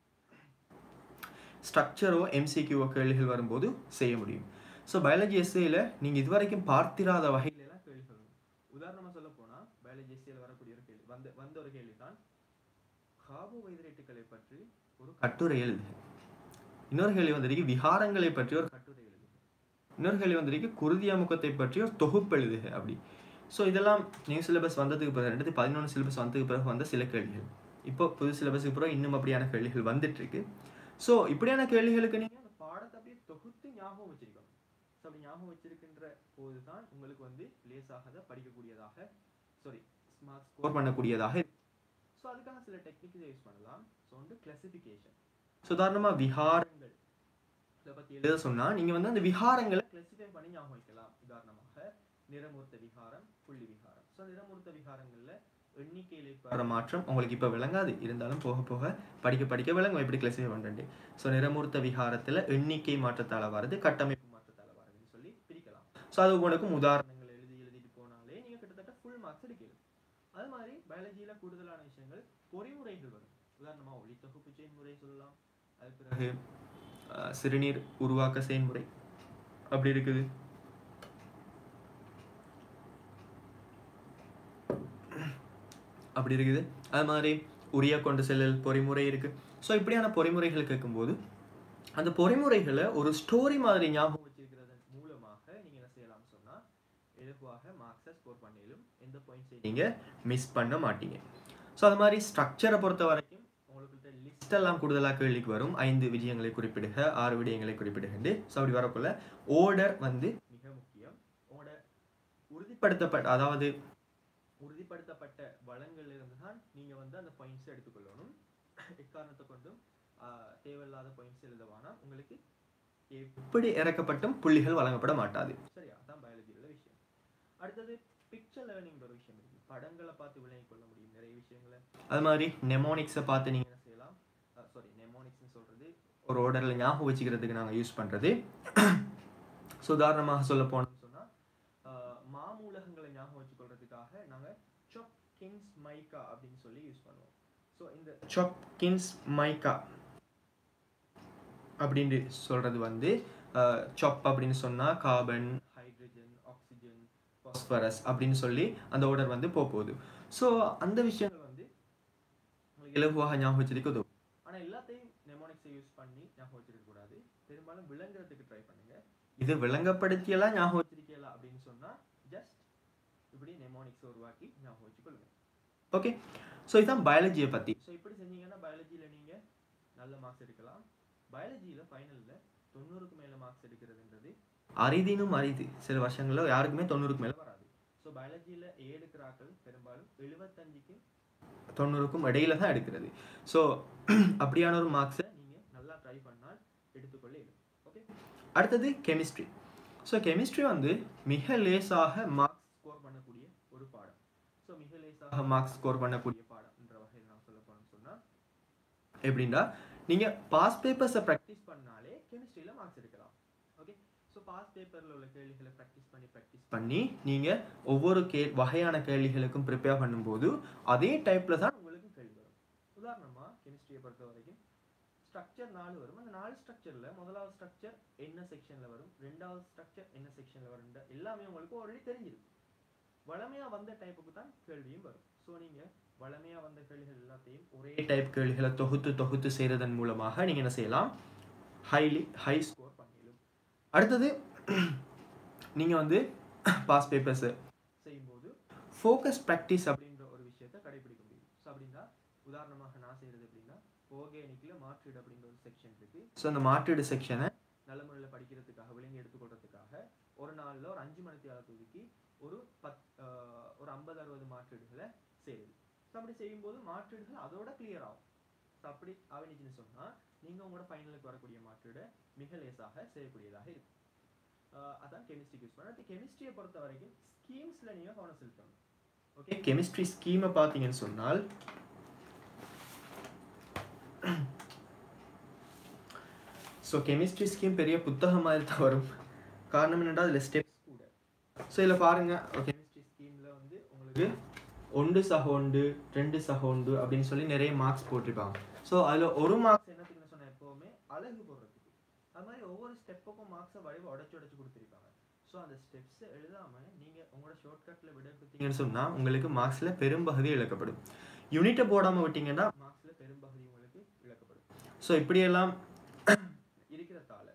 ஸ்ட்ரக்சரோ எம்சிக்யூவோ கேள்விகள் வரும்போது செய்ய முடியும் ஸோ பயாலஜி எஸ்ஏயில் நீங்கள் இதுவரைக்கும் பார்த்திராத வகையிலலாம் கேள்விகள் வரும் உதாரணமாக சொல்ல போனால் பயாலஜி எஸ்ஏயில் வரக்கூடிய ஒரு கேள்வி வந்த வந்த ஒரு கேள்வி தான் கார்போஹைட்ரேட்டுகளை பற்றி ஒரு கட்டுரை எழுது இன்னொரு கேள்வி வந்திருக்கு விகாரங்களை பற்றி ஒரு கட்டுரை எழுது இன்னொரு கேள்வி வந்திருக்கு குருதி அமுக்கத்தை பற்றி ஒரு தொகுப்பு எழுதுக அப்படி ஸோ இதெல்லாம் நியூ சிலபஸ் வந்ததுக்கு பிறகு ரெண்டாயிரத்தி பதினொன்று சிலபஸ் வந்ததுக்கு பிறகு வந்த சில கேள்விகள் இப்போ புது சிலபஸுக்கு பிறகு இன்னும் அப்படியான கேள்விகள் வந்துட்டு இருக்கு ஸோ இப்படியான கேள்விகளுக்கு நீங்கள் அந்த பாடத்தை அப்படியே தொகுத்து ஞாபகம் வச்சிருக்கணும் ஸோ அப்படி ஞாபகம் வச்சிருக்கின்ற போது தான் உங்களுக்கு வந்து லேசாக படிக்கக்கூடியதாக சாரி ஸ்மார்ட் ஸ்கோர் பண்ணக்கூடியதாக ஸோ அதுக்காக சில டெக்னிக்ஸ் யூஸ் பண்ணலாம் ஸோ வந்து கிளாசிஃபிகேஷன் ஸோ உதாரணமாக விஹாரங்கள் இதை பற்றி எழுத சொன்னால் நீங்கள் வந்து அந்த விஹாரங்களை கிளாசிஃபை பண்ணி ஞாபகம் வைக்கலாம் உதாரணமாக நிறமூர்த்த விகாரம் புள்ளி விகாரம் ஸோ நிறமூர்த்த விகாரங்களில் எண்ணிக்கையில் வர மாற்றம் உங்களுக்கு இப்போ விளங்காது இருந்தாலும் போக போக படிக்க படிக்க விளங்கும் எப்படி கிளாசிஃபை பண்ணுறது ஸோ நிறமூர்த்த விகாரத்தில் எண்ணிக்கை மாற்றத்தால் வருது கட்டமைப்பு மாற்றத்தால் வருதுன்னு சொல்லி பிரிக்கலாம் ஸோ அது உங்களுக்கும் உதாரணங்கள் எழுதி எழுதிட்டு போனாலே நீங்கள் கிட்டத்தட்ட ஃபுல் மார்க்ஸ் எடுக்கலாம் அது மாதிரி பயாலஜியில் கூடுதலான விஷயங்கள் பொறிமுறைகள் வரும் உதாரணமாக ஒளி தொகுப்பு செயல்முறை சொல்லலாம் அது பிறகு சிறுநீர் உருவாக்க செயல்முறை அப்படி இருக்குது அப்படி இருக்குது அது மாதிரி உரிய கொண்டு செல்லல் பொறிமுறை இருக்குது ஸோ இப்படியான பொறிமுறைகள் கேட்கும்போது அந்த பொறிமுறைகளை ஒரு ஸ்டோரி மாதிரி ஞாபகம் வச்சிருக்கிறதன் மூலமாக நீங்கள் என்ன செய்யலாம்னு சொன்னால் இலகுவாக மார்க்ஸை ஸ்கோர் பண்ணிலும் எந்த பாயிண்ட்ஸை நீங்கள் மிஸ் பண்ண மாட்டீங்க ஸோ அது மாதிரி ஸ்ட்ரக்சரை பொறுத்த வரைக்கும் உங்களுக்கு லிஸ்ட் எல்லாம் கூடுதலாக கேள்விக்கு வரும் ஐந்து விஜயங்களை குறிப்பிடுக ஆறு விடயங்களை குறிப்பிடுகின்ற ஸோ அப்படி வரக்குள்ள ஓர்டர் வந்து மிக முக்கியம் உங்களோட உறுதிப்படுத்தப்பட்ட அதாவது உறுதிப்படுத்தப்பட்ட வளங்கள் இருந்து தான் நீங்கள் வந்து அந்த பாயிண்ட்ஸை எடுத்துக்கொள்ளணும் எக்காரணத்தை கொண்டும் தேவையில்லாத பாயிண்ட்ஸ் எழுதவானா உங்களுக்கு எப்படி இறக்கப்பட்டும் புள்ளிகள் வழங்கப்பட மாட்டாது சரி அதான் பயாலஜியில் விஷயம் அடுத்தது பிக்சர் லேர்னிங் ஒரு விஷயம் இருக்கு படங்களை பார்த்து விளங்கிக் கொள்ள முடியும் நிறைய விஷயங்களை அது மாதிரி நெமோனிக்ஸை பார்த்து நீங்கள் என்ன செய்யலாம் சாரி நெமோனிக்ஸ்னு சொல்கிறது ஒரு ஆர்டரில் ஞாபகம் வச்சுக்கிறதுக்கு நாங்கள் யூஸ் பண்ணுறது ஸோ உதாரணமாக சொல்ல போனோம்னு சொன்னால் மாமூலகங்களை ஞாபகம் வச்சுக்கொள்றதுக்காக நாங்கள் சொப்கின்ஸ் மைக்கா அப்படின்னு சொல்லி யூஸ் பண்ணுவோம் ஸோ இந்த சொப்கின்ஸ் மைக்கா அப்படின்னு சொல்கிறது வந்து சொப் அப்படின்னு சொன்னால் கார்பன் ஹைட்ரஜன் ஆக்சிஜன் பாஸ்பரஸ் அப்படின்னு சொல்லி அந்த ஆர்டர் வந்து போக போகுது ஸோ அந்த விஷயங்கள் வந்து உங்களுக்கு இலகுவாக ஞாபகம் வச்சிருக்க உதவும் ஆனால் எல்லாத்தையும் நெமோனிக்ஸை யூஸ் பண்ணி ஞாபகம் வச்சிருக்க கூடாது பெரும்பாலும் விளங்குறதுக்கு ட்ரை பண்ணுங்க இது விளங்கப்படுத்தியெல்லாம் ஞாபகம் வச்சிருக்கீங்களா அப்படின்னு சொன்னா ஜஸ்ட் இப்படி நெமோனிக்ஸ் உருவாக்கி ஞாபகம் வச்சுக்கொள்ளுங்க ஓகே ஸோ இதுதான் பயாலஜியை பற்றி ஸோ இப்படி செஞ்சீங்கன்னா பயாலஜியில் நீங்கள் நல்ல மார்க்ஸ் எடுக்கலாம் பயாலஜியில் ஃபைனலில் தொண்ணூறுக்கு மேலே மார்க்ஸ் எடுக்கிறதுன்றது அரிதினும் அரிது சில வருஷங்களில் யாருக்குமே தொண்ணூறுக்கு மேலே வராது ஸோ பயாலஜியில் ஏ எடுக்கிறாக்கள் பெரும்பாலும் எழுபத்தஞ்சுக்கும் தொண்ணூறுக்கும் இடையில தான் எடுக்கிறது ஸோ அப்படியான ஒரு மார்க்ஸை நீங்கள் நல்லா ட்ரை பண்ணால் எடுத்துக்கொள்ள இயலும் ஓகே அடுத்தது கெமிஸ்ட்ரி ஸோ கெமிஸ்ட்ரி வந்து மிக லேசாக மார்க்ஸ் ஸ்கோர் பண்ணக்கூடிய ஒரு பாடம் ஸோ மிக லேசாக மார்க்ஸ் ஸ்கோர் பண்ணக்கூடிய பாடம்ன்ற வகையில் நான் சொல்ல போனோம்னு சொன்னால் எப்படின்னா நீங்கள் பாஸ் பேப்பர்ஸை ப்ராக்டிஸ் பண்ணாலே கெமிஸ்ட்ரியில் மார்க்ஸ் எடுக்கலாம் ஓகே ஸோ பாஸ் பேப்பரில் உள்ள கேள்விகளை ப்ராக்டிஸ் பண்ணி ப்ராக்டிஸ் பண்ணி நீங்கள் ஒவ்வொரு கே வகையான கேள்விகளுக்கும் ப்ரிப்பேர் பண்ணும்போது அதே டைப்பில் தான் உங்களுக்கு கேள்வி வரும் உதாரணமாக கெமிஸ்ட்ரியை பொறுத்த வரைக்கும் ஸ்ட்ரக்சர் நாலு வரும் அந்த நாலு ஸ்ட்ரக்சரில் முதலாவது ஸ்ட்ரக்சர் என்ன செக்ஷனில் வரும் ரெண்டாவது ஸ்ட்ரக்சர் என்ன செக்ஷனில் வரும் எல்லாமே உங்களுக்கு ஆல்ரெடி தெரிஞ்சிருக்கும் வளமையாக வந்த டைப்புக்கு தான் கேள்வியும் வரும் ஸோ நீங்கள் வளமையாக வந்த கேள்விகள் எல்லாத்தையும் ஒரே டைப் கேள்விகளை தொகுத்து தொகுத்து செய்கிறதன் மூலமாக நீங்கள் என்ன செய்யலாம் ஹைலி ஹை ஸ்கோர் பண்ணிடலாம் அடுத்தது நீங்கள் வந்து பாஸ் பேப்பர்ஸை செய்யும்போது ஃபோக்கஸ் ப்ராக்டிஸ் அப்படின்ற ஒரு விஷயத்தை கடைபிடிக்க முடியும் ஸோ அப்படின்னா உதாரணமாக நான் செய்கிறது எப்படின்னா ஓகேனிக்கில் மாற்றீடு அப்படின்ற ஒரு செக்ஷன் இருக்குது ஸோ அந்த மாற்றீடு செக்ஷனை நல்ல முறையில் படிக்கிறதுக்காக விளங்கி எடுத்துக்கொள்றதுக்காக ஒரு நாளில் ஒரு அஞ்சு மணி நேரத்தை ஒதுக்கி ஒரு பத் ஆஹ் ஒரு ஐம்பது அறுபது மாற்றீடுகளை செய்யுது ஸோ அப்படி செய்யும்போது மாற்றீடுகள் அதோட கிளியர் ஆகும் ஸோ அப்படி ஆகிடுச்சுன்னு சொன்னால் நீங்கள் உங்களோட ஃபைனலுக்கு வரக்கூடிய மாற்றீடை மிக லேசாக செய்யக்கூடியதாக இருக்கும் ஆஹ் அதான் கெமிஸ்ட்ரிக்கு யூஸ் பண்ண கெமிஸ்ட்ரியை பொறுத்த வரைக்கும் ஸ்கீம்ஸில் நீங்கள் கவனம் செலுத்தணும் ஓகே கெமிஸ்ட்ரி ஸ்கீமை பார்த்தீங்கன்னு சொன்னால் ஸோ கெமிஸ்ட்ரி ஸ்கீம் பெரிய புத்தகம் மாதிரி தான் வரும் காரணம் என்னடா அதில் ஸ்டெப்ஸ் கூட ஸோ இதில் பாருங்கள் கெமிஸ்ட்ரி ஸ்கீமில் வந்து உங்களுக்கு ஒன்று சகோண்டு ரெண்டு சகோண்டு அப்படின்னு சொல்லி நிறைய மார்க்ஸ் போட்டிருப்பாங்க ஸோ அதில் ஒரு மார்க்ஸ் என்னத்துக்குன்னு சொன்ன எப்போவுமே அழகு போடுறதுக்கு அது மாதிரி ஒவ்வொரு ஸ்டெப்புக்கும் மார்க்ஸை வடிவ உடச்சி உடச்சி கொடுத்துருப்பாங்க ஸோ அந்த ஸ்டெப்ஸை எழுதாமல் நீங்கள் உங்களோட ஷார்ட்கட்டில் விட கொடுத்தீங்கன்னு சொன்னால் உங்களுக்கு மார்க்ஸில் பெரும்பகுதி இழக்கப்படும் யூனிட்டை போடாமல் விட்டீங்கன்னா மார்க்ஸில் பெரும்பகுதி உங்களுக்கு இழக்கப்படும் ஸோ இப்படியெல்லாம் இருக்கிறதால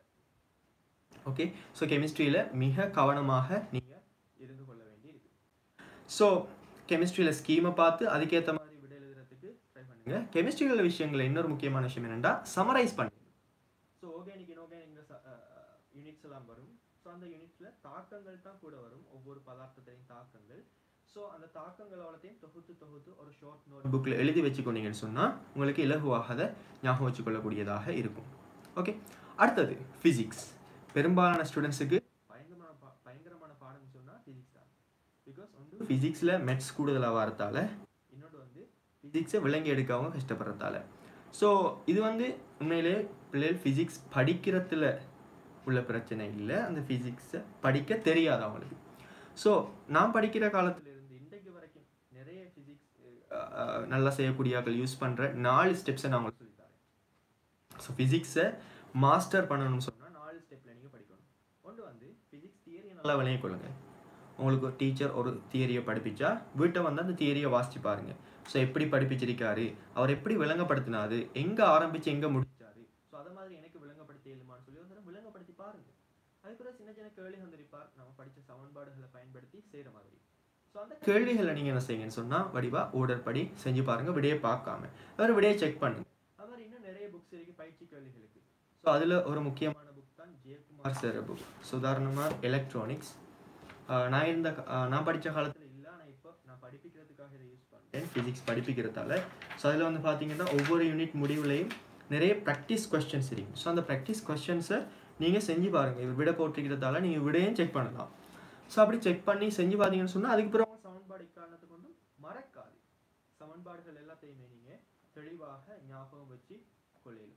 ஓகே ஸோ கெமிஸ்ட்ரியில் மிக கவனமாக நீங்கள் இருந்து கொள்ள வேண்டி இருக்கு ஸோ கெமிஸ்ட்ரியில் ஸ்கீமை பார்த்து அதுக்கேற்ற மாதிரி விட எழுதுறதுக்கு ட்ரை பண்ணுங்க கெமிஸ்ட்ரியில் விஷயங்கள் இன்னொரு முக்கியமான விஷயம் என்னென்னா சமரைஸ் பண்ணுங்க ஸோ ஆர்கானிக் இன்ஆர்கானிக் யூனிட்ஸ் எல்லாம் வரும் ஸோ அந்த யூனிட்ஸில் தாக்கங்கள் தான் கூட வரும் ஒவ்வொரு பதார்த்தத்திலையும் தாக்கங்கள் ஸோ அந்த தாக்கங்கள் அவ்வளோத்தையும் தொகுத்து தொகுத்து ஒரு ஷார்ட் நோட் புக்கில் எழுதி வச்சுக்கொண்டீங்கன்னு சொன்னால் உங்களுக்கு இலகுவாக அதை ஞாபகம் வச்சுக்கொள்ளக்கூடியதாக இருக்கும் ஓகே அடுத்தது ஃபிசிக்ஸ் பெரும்பாலான ஸ்டூடெண்ட்ஸுக்கு பயங்கரமான பா பயங்கரமான பாடம்னு சொன்னால் ஃபிசிக்ஸ் தான் பிகாஸ் வந்து ஃபிசிக்ஸில் மெட்ஸ் கூடுதலாக வரத்தால இன்னொன்று வந்து ஃபிசிக்ஸை விளங்கி எடுக்க அவங்க கஷ்டப்படுறதால ஸோ இது வந்து உண்மையிலே பிள்ளைகள் ஃபிசிக்ஸ் படிக்கிறதுல உள்ள பிரச்சனை இல்லை அந்த ஃபிசிக்ஸை படிக்க தெரியாது அவங்களுக்கு ஸோ நான் படிக்கிற காலத்துல இருந்து இன்றைக்கு வரைக்கும் நிறைய ஃபிசிக்ஸ் நல்லா செய்யக்கூடிய ஆட்கள் யூஸ் பண்ணுற நாலு ஸ்டெப்ஸை நான் உங்களுக்கு சொல்லித்தரேன் ஸோ ஃபிசிக்ஸை மாஸ்டர் பண்ணணும்னு சொன்னால் நாலு ஸ்டெப்பில் நீங்கள் படிக்கணும் ஒன்று வந்து ஃபிசிக்ஸ் தியரியை நல்லா விளங்கிக் கொள்ளுங்க உங்களுக்கு ஒரு டீச்சர் ஒரு தியரியை படிப்பிச்சா வீட்டை வந்து அந்த தியரியை வாசிச்சு பாருங்க ஸோ எப்படி படிப்பிச்சிருக்காரு அவர் எப்படி விளங்கப்படுத்தினாரு எங்கே ஆரம்பிச்சு எங்கே முடிச்சாரு ஸோ அதை மாதிரி எனக்கு விளங்கப்படுத்தி எழுமான்னு சொல்லி ஒரு தடவை விளங்கப்படுத்தி பாருங்க அதுக்கப்புறம் சின்ன சின்ன கேள்வி வந்திருப்பார் நம்ம படித்த சமன்பாடுகளை பயன்படுத்தி செய்கிற மாதிரி ஸோ அந்த கேள்விகளை நீங்கள் என்ன செய்யுங்கன்னு சொன்னால் வடிவா ஓர்டர் படி செஞ்சு பாருங்க விடையை பார்க்காம அவர் விடையை செக் பண்ணுங்க அது மாதிரி இன்னும் நிறைய புக்ஸ் இருக்கு பயிற்சி கேள்விகளுக்கு ஸோ அதில் ஒரு முக்கியமான புக் தான் ஜெயக்குமார் சார் புக் ஸோ உதாரணமாக எலக்ட்ரானிக்ஸ் நான் இருந்த கா- ஆஹ் நான் படித்த காலத்தில் இல்லை ஆனால் இப்போ நான் படிப்பிக்கிறதுக்காக இதை யூஸ் பண்ணுறேன் ஃபிசிக்ஸ் படிப்பிக்கிறதால ஸோ அதில் வந்து பார்த்தீங்கன்னா ஒவ்வொரு யூனிட் முடிவுலையும் நிறைய ப்ராக்டிஸ் கொஸ்டின்ஸ் இருக்கும் ஸோ அந்த ப்ராக்டிஸ் கொஸ்டின்ஸை நீங்கள் செஞ்சு பாருங்கள் இது விட போட்டிருக்கிறதால நீங்கள் விடையும் செக் பண்ணலாம் ஸோ அப்படி செக் பண்ணி செஞ்சு பார்த்தீங்கன்னு சொன்னால் அதுக்கப்புறம் உங்க சமன்பாடு இக்காரணத்தை கொண்டும் மறக்காது சமன்பாடுகள் எல்லாத்தையுமே நீங்கள் தெளிவாக ஞாபகம் வச்சு கொள்ளையிலும்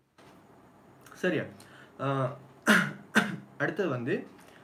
சரியா ஆஹ் அடுத்தது வந்து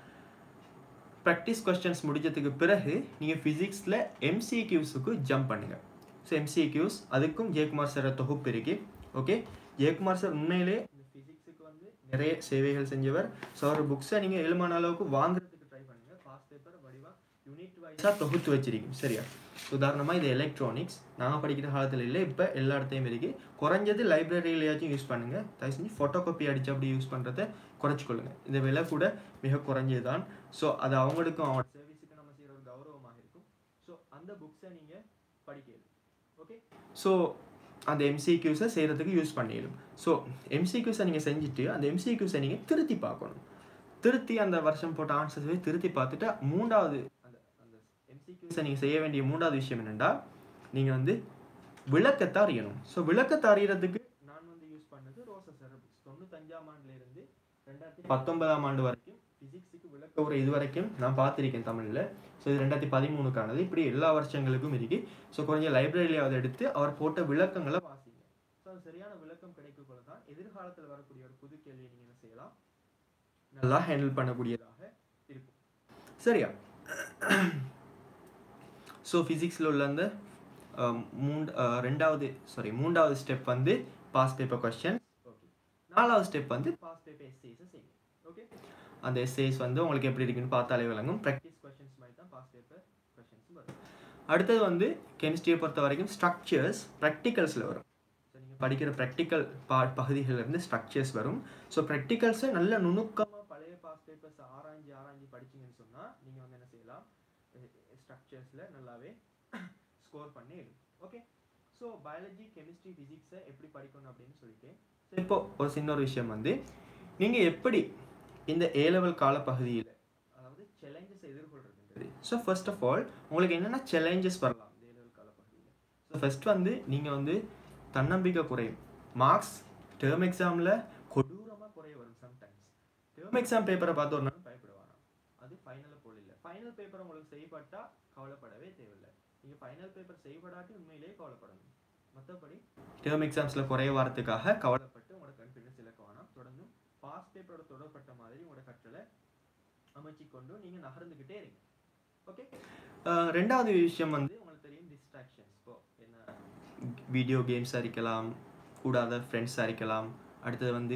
ப்ராக்டிஸ் கொஸ்டின்ஸ் முடிஞ்சதுக்கு பிறகு நீங்கள் ஃபிசிக்ஸில் எம்சிக்யூஸுக்கு ஜம்ப் பண்ணுங்க ஸோ எம்சிக்யூஸ் அதுக்கும் ஜெயக்குமார் சார் தொகுப்பு இருக்கு ஓகே ஜெயக்குமார் சார் உண்மையிலே இந்த ஃபிசிக்ஸுக்கு வந்து நிறைய சேவைகள் செஞ்சவர் ஸோ அவர் புக்ஸை நீங்கள் எழுமான அளவுக்கு வாங்குறதுக்கு ட்ரை பண்ணுங்க பாஸ் பேப்பர் வடிவா யூனிட் வைஸாக தொகுத்து வச்சிருக்கோம் சரியா உதாரணமாக இது எலக்ட்ரானிக்ஸ் நாங்கள் படிக்கிற காலத்தில் இல்லை இப்போ எல்லா இடத்தையும் இருக்கு குறைஞ்சது லைப்ரரியிலையாச்சும் யூஸ் பண்ணுங்கள் தயவு செஞ்சு ஃபோட்டோ காப்பி அடித்து அப்படி யூஸ் பண்ணுறத குறைச்சிக்கொள்ளுங்க இந்த விலை கூட மிக குறைஞ்சது தான் ஸோ அது அவங்களுக்கும் அவங்க சர்வீஸுக்கு நம்ம செய்கிற ஒரு கௌரவமாக இருக்கும் ஸோ அந்த புக்ஸை நீங்கள் படிக்கலாம் ஓகே ஸோ அந்த எம்சிக்யூஸை செய்கிறதுக்கு யூஸ் பண்ணிடும் ஸோ எம்சிக்யூஸை நீங்கள் செஞ்சுட்டு அந்த எம்சிக்யூஸை நீங்கள் திருத்தி பார்க்கணும் திருத்தி அந்த வருஷம் போட்ட ஆன்சர்ஸை திருத்தி பார்த்துட்டு மூன்றாவது அந்த அந்த எம்சிக்யூஸை நீங்கள் செய்ய வேண்டிய மூன்றாவது விஷயம் என்னென்னா நீங்கள் வந்து விளக்கத்தை அறியணும் ஸோ விளக்கத்தை அறியறதுக்கு நான் வந்து யூஸ் பண்ணது ரோசஸ் புக்ஸ் தொண்ணூத்தஞ்சாம் ஆண்டுல இருந்து ரெண்டாயிரத்தி பத்தொன்பதாம் ஆண்டு வரைக்கும் ஃபிசிக்ஸுக்கு விளக்க உரை இது வரைக்கும் நான் பார்த்துருக்கேன் தமிழில் ஸோ இது ரெண்டாயிரத்தி பதிமூணுக்கானது இப்படி எல்லா வருஷங்களுக்கும் இருக்கு ஸோ கொஞ்சம் லைப்ரரியிலாவது எடுத்து அவர் போட்ட விளக்கங்களை வாசிங்க ஸோ அது சரியான விளக்கம் கிடைக்கக்குள்ள தான் எதிர்காலத்தில் வரக்கூடிய ஒரு புது கேள்வியை நீங்கள் என்ன செய்யலாம் நல்லா ஹேண்டில் பண்ணக்கூடியதாக இருக்கும் சரியா ஸோ ஃபிசிக்ஸில் உள்ள அந்த மூன்று ரெண்டாவது சாரி மூன்றாவது ஸ்டெப் வந்து பாஸ் பேப்பர் கொஸ்டின் ஓகே நாலாவது ஸ்டெப் வந்து பாஸ் பேப்பர் எஸ்ஏஸை செய்யுங்க ஓகே அந்த எஸ்ஏஸ் வந்து உங்களுக்கு எப்படி இருக்குன்னு பார்த்தாலே விளங்கும் ப்ராக்டிஸ் கொஸ்டின்ஸ் மாதிரி தான் பாஸ் பேப்பர் கொஸ்டின்ஸ் வரும் அடுத்தது வந்து கெமிஸ்ட்ரியை பொறுத்த வரைக்கும் ஸ்ட்ரக்சர்ஸ் ப்ராக்டிகல்ஸில் வரும் ஸோ நீங்கள் படிக்கிற ப்ராக்டிக்கல் பா பகுதிகளிலிருந்து ஸ்ட்ரக்சர்ஸ் வரும் ஸோ ப்ராக்டிகல்ஸை நல்ல நுணுக்கமாக பழைய பாஸ் பேப்பர்ஸ் ஆராய்ஞ்சு ஆராய்ஞ்சு படிச்சிங்கன்னு சொன்னால் நீங்கள் வந்து என்ன செய்யலாம் ஸ்ட்ரக்சர்ஸில் நல்லாவே ஸ்கோர் பண்ணி ஓகே ஸோ பயாலஜி கெமிஸ்ட்ரி ஃபிசிக்ஸை எப்படி படிக்கணும் அப்படின்னு சொல்லிட்டு ஸோ இப்போ ஒரு சின்ன ஒரு விஷயம் வந்து நீங்கள் எப்படி இந்த ஏ லெவல் காலப்பகுதியில் அதாவது சேலஞ்சஸ் எதிர்கொள்றதுன்றது ஸோ ஃபர்ஸ்ட் ஆஃப் ஆல் உங்களுக்கு என்னென்ன சேலஞ்சஸ் வரலாம் இந்த ஏ லெவல் காலப்பகுதியில் ஸோ ஃபர்ஸ்ட் வந்து நீங்கள் வந்து தன்னம்பிக்கை குறையும் மார்க்ஸ் டேர்ம் எக்ஸாமில் கொடூரமாக குறைய வரும் சம்டைம்ஸ் டேர்ம் எக்ஸாம் பேப்பரை பார்த்து ஒரு நாள் பயப்படுவாங்க அது ஃபைனலில் போல் இல்லை ஃபைனல் பேப்பர் உங்களுக்கு செய்யப்பட்டால் கவலைப்படவே தேவையில்லை நீங்கள் ஃபைனல் பேப்பர் செய்யப்படாட்டி உண்மையிலேயே கவலைப்படணும் மற்றபடி டேர்ம் எக்ஸாம்ஸில் குறைய வரத்துக்காக கவலைப்பட்டு உங்களோட கான்ஃபிடன்ஸ் இழக்க வேணாம் தொடர்ந்து பாஸ் பேப்பரோட தொடர்பட்ட மாதிரி உங்களோட கற்றலை அமைச்சு கொண்டு நீங்கள் நகர்ந்துக்கிட்டே இருங்க ஓகே ரெண்டாவது விஷயம் வந்து உங்களுக்கு தெரியும் டிஸ்ட்ராக்ஷன்ஸ் இப்போ என்ன வீடியோ கேம்ஸாக இருக்கலாம் கூடாத ஃப்ரெண்ட்ஸாக இருக்கலாம் அடுத்தது வந்து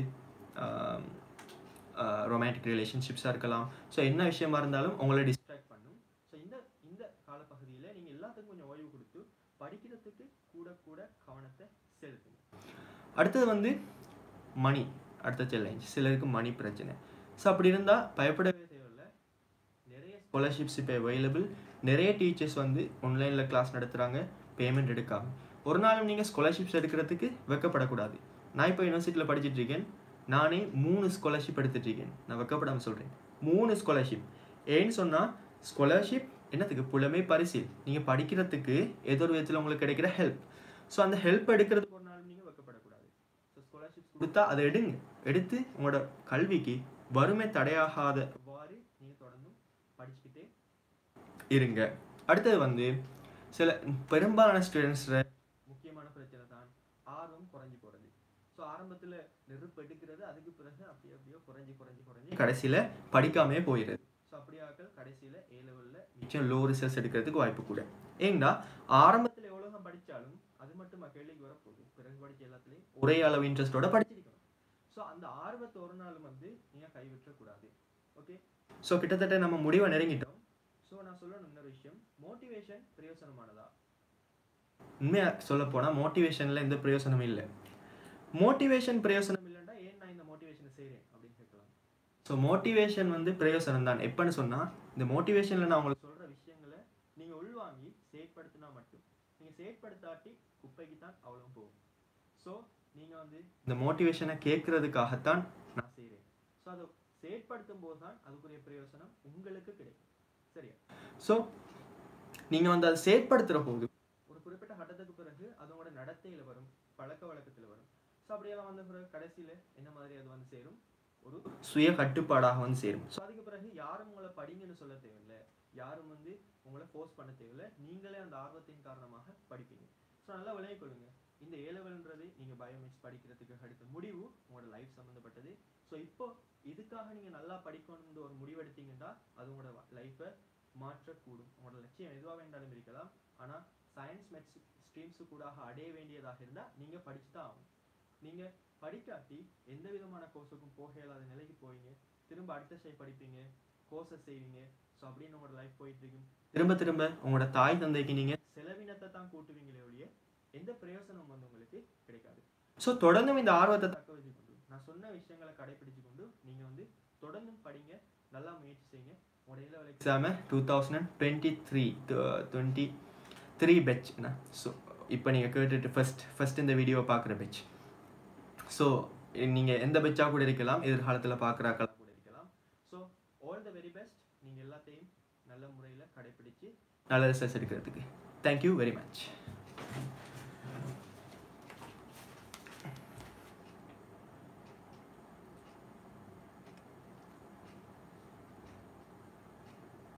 ரொமான்டிக் ரிலேஷன்ஷிப்ஸாக இருக்கலாம் ஸோ என்ன விஷயமா இருந்தாலும் உங்களை டிஸ்ட்ராக்ட் பண்ணும் ஸோ இந்த இந்த காலப்பகுதியில் நீங்கள் எல்லாத்துக்கும் கொஞ்சம் ஓய்வு கொடுத்து படிக்கிறதுக்கு கூட கூட கவனத்தை செலுத்துங்க அடுத்தது வந்து மணி அடுத்த சேலஞ்ச் சிலருக்கு மணி பிரச்சனை ஸோ அப்படி இருந்தால் பயப்படவே தேவையில்லை நிறைய ஸ்காலர்ஷிப்ஸ் இப்போ அவைலபிள் நிறைய டீச்சர்ஸ் வந்து ஆன்லைனில் கிளாஸ் நடத்துகிறாங்க பேமெண்ட் எடுக்காம ஒரு நாளும் நீங்கள் ஸ்காலர்ஷிப்ஸ் எடுக்கிறதுக்கு வெக்கப்படக்கூடாது நான் இப்போ யூனிவர்சிட்டியில் படிச்சுட்டு இருக்கேன் நானே மூணு ஸ்காலர்ஷிப் எடுத்துட்டு இருக்கேன் நான் வெக்கப்படாமல் சொல்கிறேன் மூணு ஸ்காலர்ஷிப் ஏன்னு சொன்னால் ஸ்காலர்ஷிப் என்னத்துக்கு புலமை பரிசில் நீங்கள் படிக்கிறதுக்கு ஏதோ ஒரு விதத்தில் உங்களுக்கு கிடைக்கிற ஹெல்ப் ஸோ அந்த ஹெல்ப் எடுக்கிறதுக்கு ஒரு நாள் நீங்கள் வெக்கப்படக்கூடாது ஸோ ஸ்காலர்ஷிப்ஸ் கொடுத்தா அதை எடுங்க எடுத்து உங்களோட கல்விக்கு வறுமை தடையாகாதவாறு நீங்கள் தொடர்ந்து படிச்சுக்கிட்டே இருங்க அடுத்தது வந்து சில பெரும்பாலான ஸ்டூடெண்ட்ஸில் முக்கியமான பிரச்சனை தான் ஆர்வம் குறைஞ்சி போகிறது ஸோ ஆரம்பத்தில் நெருப்பு எடுக்கிறது அதுக்கு பிறகு அப்படி அப்படியோ குறைஞ்சி குறைஞ்சி குறைஞ்சி கடைசியில் படிக்காமே போயிடுது ஸோ அப்படியாக்கள் கடைசியில் ஏ லெவலில் மிச்சம் லோ ரிசல்ட்ஸ் எடுக்கிறதுக்கு வாய்ப்பு கூட ஏன்னா ஆரம்பத்தில் எவ்வளோ படித்தாலும் அது மட்டும் கேள்விக்கு வரப்போகுது பிறகு படித்த எல்லாத்துலேயும் ஒரே அளவு இன்ட்ரெஸ்டோட படிச்சிருக்கணும் ஸோ அந்த ஆர்வத்தை ஒரு நாள் வந்து நீங்கள் கைவிட்டக்கூடாது ஓகே ஸோ கிட்டத்தட்ட நம்ம முடிவை நெருங்கிட்டோம் ஸோ நான் சொல்லணும் இன்னொரு விஷயம் மோட்டிவேஷன் பிரயோசனமானதா உண்மையாக சொல்ல போனால் மோட்டிவேஷனில் எந்த பிரயோசனமும் இல்லை மோட்டிவேஷன் பிரயோசனம் இல்லைன்னா ஏன் நான் இந்த மோட்டிவேஷனை செய்கிறேன் அப்படின்னு கேட்கலாம் ஸோ மோட்டிவேஷன் வந்து பிரயோசனம் தான் எப்போன்னு சொன்னால் இந்த மோட்டிவேஷனில் நான் உங்களுக்கு சொல்கிற விஷயங்களை நீங்கள் உள்வாங்கி செயற்படுத்தினா மட்டும் நீங்கள் செயற்படுத்தாட்டி குப்பைக்கு தான் அவ்வளோ போகும் ஸோ நீங்கள் வந்து இந்த மோட்டிவேஷனை கேட்கறதுக்காகத்தான் நான் செய்கிறேன் ஸோ அதை செயற்படுத்தும் போது தான் அதுக்குரிய பிரயோசனம் உங்களுக்கு கிடைக்கும் சரியா ஸோ நீங்கள் வந்து அதை செயற்படுத்துகிற போது ஒரு குறிப்பிட்ட கட்டத்துக்கு பிறகு அது உங்களோட நடத்தையில் வரும் பழக்க வழக்கத்தில் வரும் ஸோ அப்படியெல்லாம் வந்த பிறகு கடைசியில் என்ன மாதிரி அது வந்து சேரும் ஒரு சுய கட்டுப்பாடாக வந்து சேரும் ஸோ அதுக்கு பிறகு யாரும் உங்களை படிங்கன்னு சொல்ல தேவையில்லை யாரும் வந்து உங்களை ஃபோர்ஸ் பண்ண தேவையில்லை நீங்களே அந்த ஆர்வத்தின் காரணமாக படிப்பீங்க ஸோ நல்லா விளைய கொள்ளுங்க இந்த ஏ லெவல்ன்றது நீங்கள் பயோமேக்ஸ் படிக்கிறதுக்கு அடுத்த முடிவு உங்களோட லைஃப் சம்மந்தப்பட்டது ஸோ இப்போ இதுக்காக நீங்கள் நல்லா படிக்கணும்னு ஒரு முடிவெடுத்தீங்கன்னா அது உங்களோட லைஃப்பை மாற்றக்கூடும் உங்களோட லட்சியம் எதுவாக வேண்டாலும் இருக்கலாம் ஆனால் சயின்ஸ் மேத்ஸ் ஸ்ட்ரீம்ஸு கூட அடைய வேண்டியதாக இருந்தால் நீங்கள் படிச்சு தான் ஆகணும் நீங்கள் படிக்காட்டி எந்த விதமான கோர்ஸுக்கும் போக இயலாத நிலைக்கு போவீங்க திரும்ப அடுத்த ஸ்டெப் படிப்பீங்க கோர்சஸ் செய்வீங்க ஸோ அப்படின்னு உங்களோட லைஃப் போயிட்டு இருக்கும் திரும்ப திரும்ப உங்களோட தாய் தந்தைக்கு நீங்கள் செலவினத்தை தான் கூட்டுவீங்களே ஒழிய எந்த பிரயோசனம் வந்து உங்களுக்கு கிடைக்காது ஸோ தொடர்ந்தும் இந்த ஆர்வத்தை தக்க வச்சுக்கொண்டு நான் சொன்ன விஷயங்களை கடைபிடிச்சு கொண்டு நீங்கள் வந்து தொடர்ந்தும் படிங்க நல்லா முயற்சி செய்யுங்க உங்களோட A level exam two thousand twenty three twenty three batch என்ன ஸோ இப்போ நீங்கள் கேட்டுட்டு ஃபஸ்ட் ஃபஸ்ட் இந்த வீடியோவை பார்க்குற பெச் ஸோ நீங்கள் எந்த பெச்சாக கூட இருக்கலாம் எதிர்காலத்தில் பார்க்குறாக்களா கூட இருக்கலாம் so all the very best நீங்கள் எல்லாத்தையும் நல்ல முறையில் கடைபிடிச்சு நல்ல ரிசல்ட்ஸ் எடுக்கிறதுக்கு தேங்க்யூ வெரி மச்